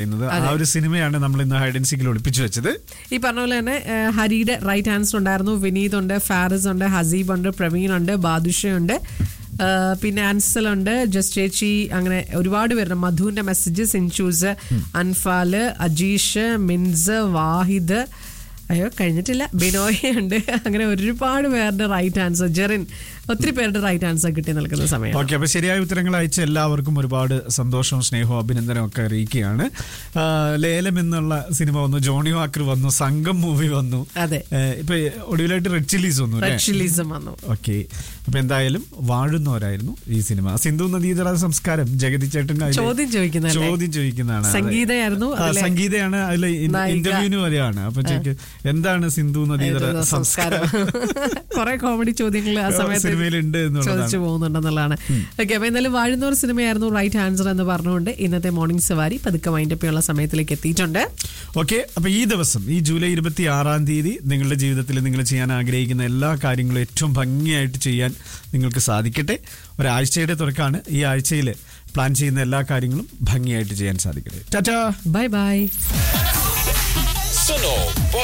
പറയുന്നത് ആ ഒരു സിനിമയാണ് നമ്മൾ ഇന്ന് ഹൈഡൻസിക്കിൽ ഒളിപ്പിച്ചു വെച്ചത് ഈ പറഞ്ഞ പോലെ തന്നെ ഏഹ്, ഹരിയുടെ റൈറ്റ് ആൻസർ ഉണ്ടായിരുന്നു വിനീത് ഉണ്ട് ഫാരിസ് ഉണ്ട് ഹസീബ് ഉണ്ട് പ്രവീൺ ഉണ്ട് ബാദുഷ ഉണ്ട് ഏഹ്, പിന്നെ അൻസൽ ഉണ്ട് ജസ്റ്റ് ചേച്ചി അങ്ങനെ ഒരുപാട് പേരുണ്ട് മധുവിന്റെ മെസ്സേജ് സിൻചൂസ് അൻഫാല് അജീഷ് മിൻസ് വാഹിദ് അയ്യോ കഴിഞ്ഞിട്ടില്ല ബിനോയ് ഉണ്ട് അങ്ങനെ ഒരുപാട് പേരുടെ റൈറ്റ് ആൻസർ ജെറിൻ ഒത്തിരി പേരുടെ റൈറ്റ് ആൻസർ കിട്ടി നിൽക്കുന്ന സമയം ഓക്കെ അപ്പൊ ശരിയായ ഉത്തരങ്ങൾ അയച്ച എല്ലാവർക്കും ഒരുപാട് സന്തോഷവും സ്നേഹവും അഭിനന്ദനവും ഒക്കെ അറിയിക്കുകയാണ് ആ, ലേലം എന്നുള്ള സിനിമ വന്നു ജോണി വാക്കർ വന്നു സംഘം മൂവി വന്നു അതെ ഏ, ഇപ്പൊ ഒടുവിലായിട്ട് റെഡ് ചില്ലീസ് വന്നു അല്ലേ റെഡ് ചില്ലീസും വന്നു ഓക്കെ അപ്പൊ എന്തായാലും വാഴുന്നവരായിരുന്നു ഈ സിനിമ സിന്ധു നദീതട സംസ്കാരം ജഗതി ചേട്ടൻ അതില് ചോദ്യം ചോദിക്കുന്നതല്ലേ? ചോദ്യം ചോദിക്കുന്നതാണ് അതെ. സംഗീതയായിരുന്നു ആ, അതിലെ സംഗീതയാണ് അതിൽ നായിക. ഇന്റർവ്യൂവിന് വരെയാണ് അപ്പൊ ചോദിക്കും, എന്താണ് സിന്ധു നദീതട ഏതൊരു സംസ്കാരം സംസ്കാരം കുറെ കോമഡി ചോദ്യങ്ങൾ ആ സമയത്ത് സിനിമയിലുണ്ട് എന്നുള്ളതാണ് ചോദിച്ചു പോകുന്നുണ്ടെന്നുള്ളതാണ് ഓക്കെ അപ്പൊ എന്തായാലും വാഴുന്നവർ സിനിമയായിരുന്നു റൈറ്റ് ആൻസർ എന്ന് പറഞ്ഞുകൊണ്ട് ഇന്നത്തെ മോർണിംഗ് സവാരി പതുക്കെ വൈൻഡപ്പിയുള്ള സമയത്തിലേക്ക് എത്തിയിട്ടുണ്ട് ഓക്കെ അപ്പൊ ഈ ദിവസം ഈ ജൂലൈ ഇരുപത്തി ആറാം തീയതി നിങ്ങളുടെ ജീവിതത്തിൽ നിങ്ങൾ ചെയ്യാൻ ആഗ്രഹിക്കുന്ന എല്ലാ കാര്യങ്ങളും ഏറ്റവും ഭംഗിയായിട്ട് ചെയ്യാൻ നിങ്ങൾക്ക് സാധിക്കട്ടെ ഒരാഴ്ചയുടെ തുറക്കാണ് ഈ ആഴ്ചയിൽ പ്ലാൻ ചെയ്യുന്ന എല്ലാ കാര്യങ്ങളും ഭംഗിയായിട്ട് ചെയ്യാൻ സാധിക്കട്ടെ ടാറ്റാ ബൈ ബൈ Suno